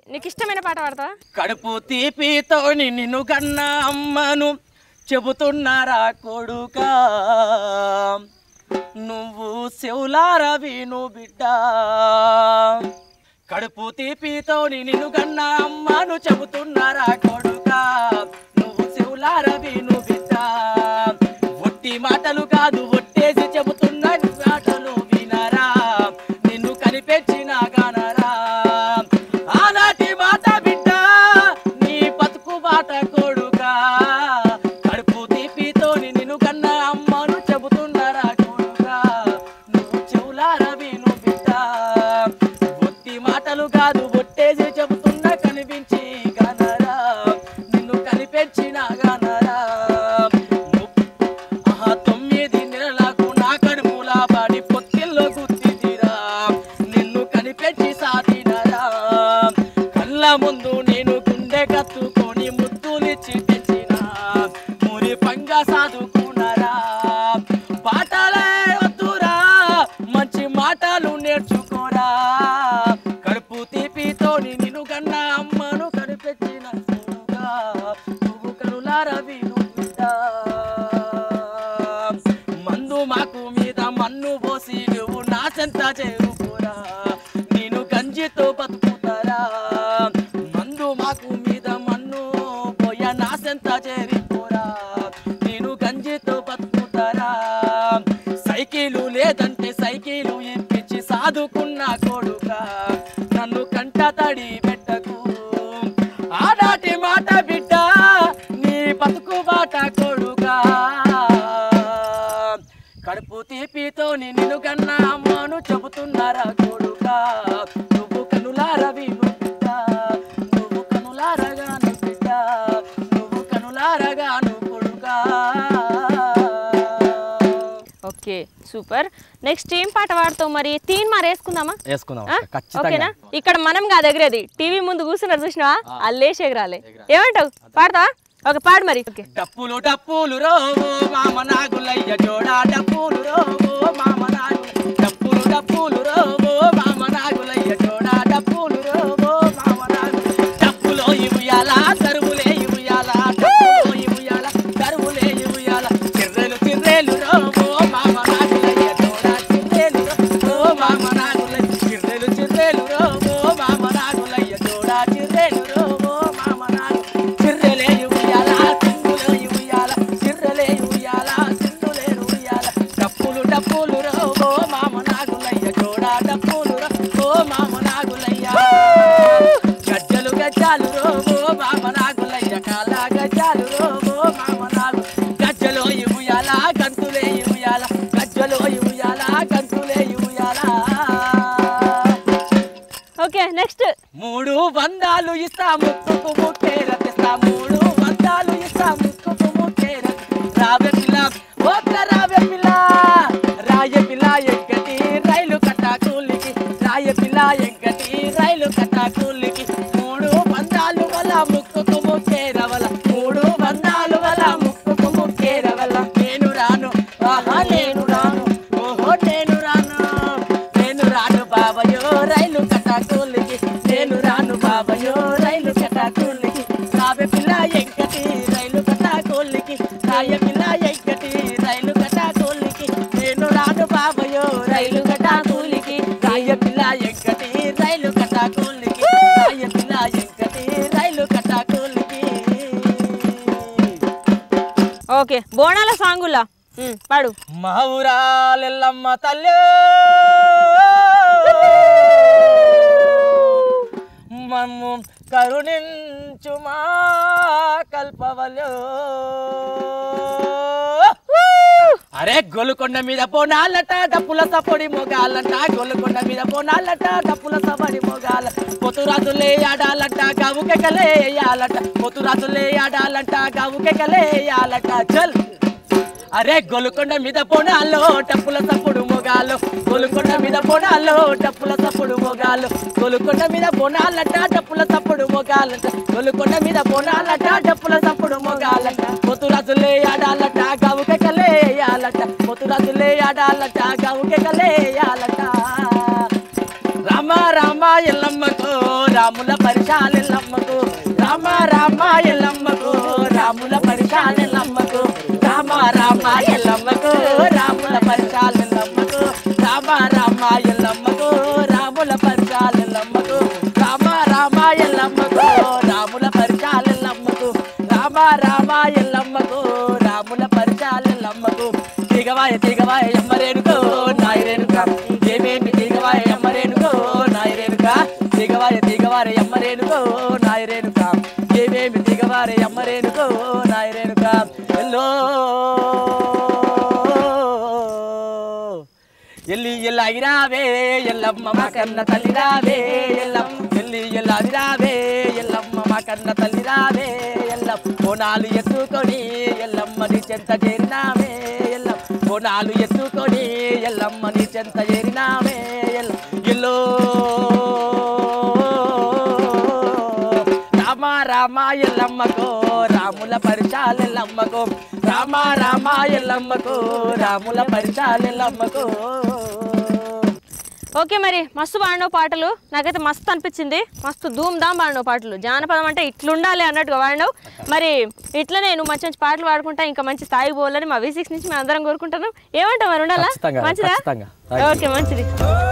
నీకు ఇష్టమైన పాట పాడతావా కడుపు తీపితోని నిన్ను కన్నా అమ్మను చెబుతున్నారా కొడుకా నువ్వు శివులార విను బిడ్డ కడుపు తీపితోని నిన్ను కన్నా అమ్మను చెబుతున్నారా కొడుకా నువ్వు శివులార విను బిడ్డ ఒట్టి మాటలు కాదు ఒట్టేసి చెబుతున్నా నీ మాటలు వినరా నిన్ను కనిపెచ్చిన గనరా ఆనాటి మాట బిడ్డ నీ బతుకు బాట కొడుకా కడుపు తీపితోని నిన్ను కన్నా అమ్మను చెబుతున్నారా కొడుకా నువ్వు చెవులారా విను బిడ్డ ఒట్టి మాటలు కాదు ఒట్టేసి చెబుతున్నా కనిపించి గనరా నిన్ను కనిపెచ్చిన గనరా ఆహా తొమ్మిది నెలలకు నా కడుపులా పడి పొత్తిల్లో గుర్తిదిరా నిన్ను కనిపెట్టి సాధినరా కళ్ళ ముందు నేను గుండె కత్తుకొని ముద్దులిచ్చి తెచ్చిన మురి పంగా సాదుకున్నారా పాటలే వద్దురా మంచి మాటలు నేర్చుకోరా కడుపు తీపితోని నిన్ను కన్నా అమ్మను కనిపెట్టిన కొడుకా, నువ్వు కనులారా విను బిడ్డ. మందు మాకు మీద మన్ను పోసి నువ్వు నా చెంత చేరుకోరా నేను గంజితో బతుకుతారా మందు మాకు మీద మన్ను పోయ నా చెంత చేరిపోరా నేను గంజితో బతుకుతారా సైకిలు లేదంటే సైకిలు ఇప్పించి సాదుకున్న కొడుక నన్ను కంట తడి పెట్టకు ఆనాటి మాట బిడ్డ నీ బతుకు బాట కొడుకా కడుపు తీపితో నిన్ను కన్నా అమ్మను చెబుతున్నారా కొడుకా నువ్వు కనులారా విను బిడ్డ నువ్వు కనులారగాను బిడ్డ నువ్వు కనులారగాను కొడుకా ఓకే సూపర్ నెక్స్ట్ ఏం పాట పాడతావు మరి తీన్ మరి వేసుకుందామా వేసుకుందాం ఆ? అక్క, ఖచ్చితంగా. ఓకేనా ఇక్కడ మనం కాదు ఎగిరేది టీవీ ముందు కూర్చున్నారు చూసినావా అల్లేసి ఎగరాలి ఏమంటావు పాడతావా ఓకే పాడు మరి ఓకే డప్పులు డప్పులు రోవో మామ నాగులయ్య జోడా డప్పులు రోవో మామ నాగు డప్పులు డప్పులు రోవో మామ నాగులయ్య జోడా డప్పులు రోవో మామ నాగు డప్పులో ఇవుయాల కరువులే ఇవుయాల డప్పులో ఇవుయాల కరువులే ఇవుయాల చిర్రెలు చిర్రెలు రోవో మామ నాగులయ్య జోడా చిర్రెలు రోవో మామ నాగులయ్య చిర్రెలు చిర్రెలు రోవో మామ నాగులయ్య జోడా చిర్రెలు రోవో మామ నాగు చిర్రెలే ఉయ్యాల సింగులే ఉయ్యాల చిర్రెలే ఉయ్యాల సింగులే ఉయ్యాల డప్పులు డప్పులు రోవో మామ నాగులయ్య జోడా డప్పులు రో మామ నాగులయ్య గజ్జలు గజ్జాలు రోవో మామ నాగులయ్య కాల గజ్జాలు రోవో మామ నాగు గజ్జలో ఇవుయాల గంతులే ఇవుయాల గజ్జలో ఇవుయాల గంతులే ఇవుయాల ఓకే నెక్స్ట్ మూడు వందాలు ఇస్తా ముక్కుకు ముట్టేర తెస్తా మూడు వందాలు ఇస్తా ముక్కుకు ముట్టేర రావే పిల్ల ఓట్ల రావే పిల్ల రాయ పిల్ల ఎక్కటి రైలు కట్టా కూలికి రాయ పిల్ల ఎక్కటి రైలు కట్టా కూలికి మూడు వందాలు వల ముక్కుకు ముట్టేర వల మూడు వందాలు వల ముక్కుకు ముట్టేర వల నేను రాను ఆహా నేను రాను ఓహో నేను రాను నేను రాను బాబయో రైలు కటాకులకి నేను రాను బాబయో రైలు కటాకులకి రావే పిల్ల ఎంకటి రైలు కటాకులకి రాయ పిల్ల ఎంకటి రైలు కటాకులకి నేను రాను బాబయో రైలు కటాకులకి రాయ పిల్ల ఎంకటి రైలు కటాకులకి రాయ పిల్ల ఎంకటి రైలు కటాకులకి ఓకే బోనాల సాంగులా ఉమ్, పాడు మా ఊరాలెల్లమ్మ తల్లి మమ్ము కరుణించు మా కల్పవలో అరే గొలుకొండ మీద పోనాలట డప్పుల సపొడి మొగాలట గొలుకొండ మీద పోనాలట డప్పుల సపడి మొగాల పొతురాజులే ఆడాలంట గవుకెకలే వేయాలట పొతురాజులే ఆడాలంట గవుకెకలే వేయాలట చల్ అరే గొలుకొండ మీద పోనాలో టప్పుల సప్పుడు మొగాలు గొలుకొండ మీద పోనాలో టప్పుల సప్పుడు మొగాలు గొలుకొండ మీద పోనాలట టప్పుల సప్పుడు మొగాలట గొలుకొండ మీద పోనాలట టప్పుల సప్పుడు మొగాలట పొతురాజులే ఆడాలట గవుకెకలే వేయాలట పొతురాజులే ఆడాలట గవుకెకలే వేయాలట రామ రామ రామ ఎల్లమ్మకు రాముల పరిశాల ఎల్లమ్మకు రామ రామ ఎల్లమ్మకు రాముల పరిశాల ఎల్లమ్మకు రామ రామ ఎల్లమ్మకు రాముల పరిశాల ఎల్లమ్మకు రామ రామ ఎల్లమ్మకు రాముల పరిశాల ఎల్లమ్మకు రామ రామ ఎల్లమ్మకు రాముల పరిశాల ఎల్లమ్మకు రామ రామ ఎల్లమ్మకు రాముల పరిశాల ఎల్లమ్మకు తిగవాయ తిగవాయ ఎమ్మరేనుకో నాయరేనుక ఏమేమి తిగవాయ ఎమ్మరేనుకో నాయరేనుక తిగవాయ తిగవార ఎమ్మరేనుకో నాయరేనుక ఏమేమి తిగవార ఎమ్మరేనుకో నాయరేనుక ఎల్లో ఎల్లి ఎల్లాగిరావే ఎల్లమ్మ మా కన్న తల్లిరావే ఎల్లమ్మ ఎల్లి ఎల్లాగిరావే ఎల్లమ్మ మా కన్న తల్లిరావే ఎల్లమ్మ కోనాలు ఎత్తుకొని ఎల్లమ్మని చెంత చేరినామే ఎల్లమ్మ కోనాలు ఎత్తుకొని ఎల్లమ్మని చెంత చేరినామే ఎల్ల ఎల్లో రామ రామ ఎల్లమ్మకో రాముల పరిచాలెల్లమ్మకో రామ రామ ఎల్లమ్మకో రాముల పరిచాలెల్లమ్మకో ఓకే మరి మస్తు పాడినావు పాటలు నాకైతే మస్తు అనిపించింది మస్తు ధూమ్ ధామ్ పాడినావు పాటలు జానపదం అంటే ఇట్లుండాలి అన్నట్టుగా పాడినావు మరి ఇట్లనే నువ్వు మంచి మంచి పాటలు పాడుకుంటా ఇంకా మంచి స్థాయికి పోవాలని మా వి సిక్స్ నుంచి మేము అందరం కోరుకుంటున్నాం ఏమంటావు మరి ఉండాలా ఖచ్చితంగా, మంచిదా ఖచ్చితంగా. ఓకే మంచిది